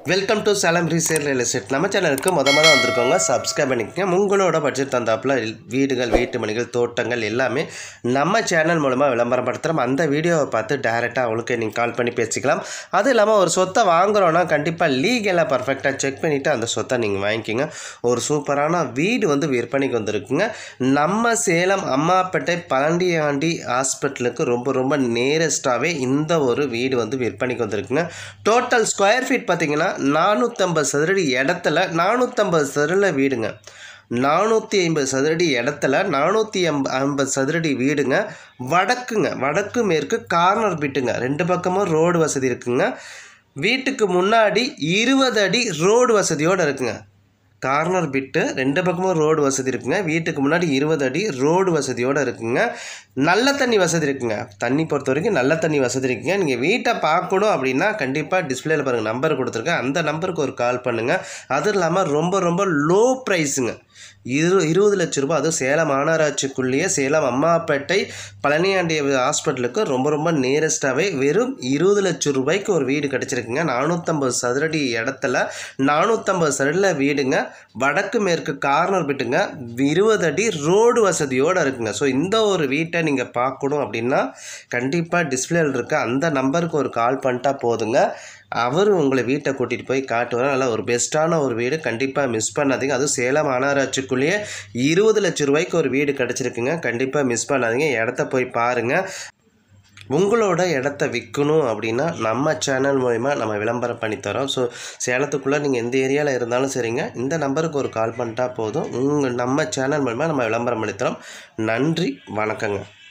welcome to Salem resale real estate நம்ம சேனலுக்கு முத முத வந்திருக்கோங்க சப்ஸ்கிரைப் பண்ணிக்கங்க உங்களோட பட்ஜெட் தந்தாப்புல வீடுகள் வீட்டு மணிகள் தோட்டங்கள் எல்லாமே நம்ம சேனல் மூலமாக விளம்பரப்படுத்துகிறோம் அந்த வீடியோவை பார்த்து டேரெக்டாக அவங்களுக்கு நீங்கள் கால் பண்ணி பேசிக்கலாம் அது இல்லாமல் ஒரு சொத்தை வாங்குறோன்னா கண்டிப்பாக லீகலாக பர்ஃபெக்டாக செக் பண்ணிவிட்டு அந்த சொத்தை நீங்கள் வாங்கிக்கிங்க ஒரு சூப்பரான வீடு வந்து விற்பனைக்கு வந்திருக்குங்க நம்ம சேலம் அம்மாப்பேட்டை பழண்டியாண்டி ஹாஸ்பிட்டலுக்கு ரொம்ப ரொம்ப நேரஸ்ட்டாகவே இந்த ஒரு வீடு வந்து விற்பனைக்கு வந்திருக்குங்க டோட்டல் ஸ்கொயர் ஃபீட் பார்த்தீங்கன்னா நானூற்றம்பது சதுரடி இடத்துல நானூற்றம்பது சதுரில் வீடுங்க நானூற்றி ஐம்பது சதுரடி இடத்துல நானூற்றி எம்ப ஐம்பது சதுரடி வீடுங்க வடக்குங்க வடக்கு மேற்கு கார்னர் பிட்டுங்க ரெண்டு பக்கமும் ரோடு வசதி இருக்குங்க வீட்டுக்கு முன்னாடி இருபது அடி ரோடு வசதியோடு இருக்குங்க கார்னர் பிட்டு ரெண்டு பக்கமும் ரோடு வசதி இருக்குங்க வீட்டுக்கு முன்னாடி இருபது அடி ரோடு வசதியோடு இருக்குங்க நல்ல தண்ணி வசதி இருக்குங்க தண்ணி பொறுத்த வரைக்கும் நல்ல தண்ணி வசதி இருக்குங்க நீங்கள் வீட்டை பார்க்கணும் அப்படின்னா கண்டிப்பாக டிஸ்பிளேல பாருங்கள் நம்பர் கொடுத்துருக்கேன் அந்த நம்பருக்கு ஒரு கால் பண்ணுங்கள் அதுவும் இல்லாமல் ரொம்ப ரொம்ப லோ ப்ரைஸுங்க இரு இருபது லட்ச ரூபாய் அதுவும் சேலம் மாநகராட்சிக்குள்ளேயே சேலம் அம்மாப்பேட்டை பழனியாண்டி ஹாஸ்பிட்டலுக்கு ரொம்ப ரொம்ப நியரஸ்ட்டாகவே வெறும் இருபது லட்ச ரூபாய்க்கு ஒரு வீடு கிடச்சிருக்குங்க நானூற்றம்பது சதுரடி இடத்துல நானூற்றம்பது சதுரடியில் வீடுங்க வடக்கு மேற்கு கார்னர் பிட்டுங்க இருபது அடி ரோடு வசதியோடு இருக்குங்க ஸோ இந்த ஒரு வீட்டை நீங்கள் பார்க்கணும் அப்படின்னா கண்டிப்பாக டிஸ்பிளேல இருக்க அந்த நம்பருக்கு ஒரு கால் பண்ணிட்டா போதுங்க அவர் உங்களை வீட்டை கூட்டிகிட்டு போய் காட்டுவார் நல்லா ஒரு பெஸ்ட்டான ஒரு வீடு கண்டிப்பாக மிஸ் பண்ணாதீங்க அதுவும் சேலம் மாநகராட்சிக்குள்ளேயே இருபது லட்ச ரூபாய்க்கு ஒரு வீடு கிடச்சிருக்குங்க கண்டிப்பாக மிஸ் பண்ணாதீங்க இடத்த போய் பாருங்கள் உங்களோட இடத்த விற்கணும் அப்படின்னா நம்ம சேனல் மூலிமா நம்ம விளம்பரம் பண்ணி தரோம் ஸோ சேலத்துக்குள்ளே நீங்கள் எந்த ஏரியாவில் இருந்தாலும் சரிங்க இந்த நம்பருக்கு ஒரு கால் பண்ணிட்டா போதும் உங்கள் நம்ம சேனல் மூலிமா நம்ம விளம்பரம் பண்ணி தரோம் நன்றி வணக்கங்க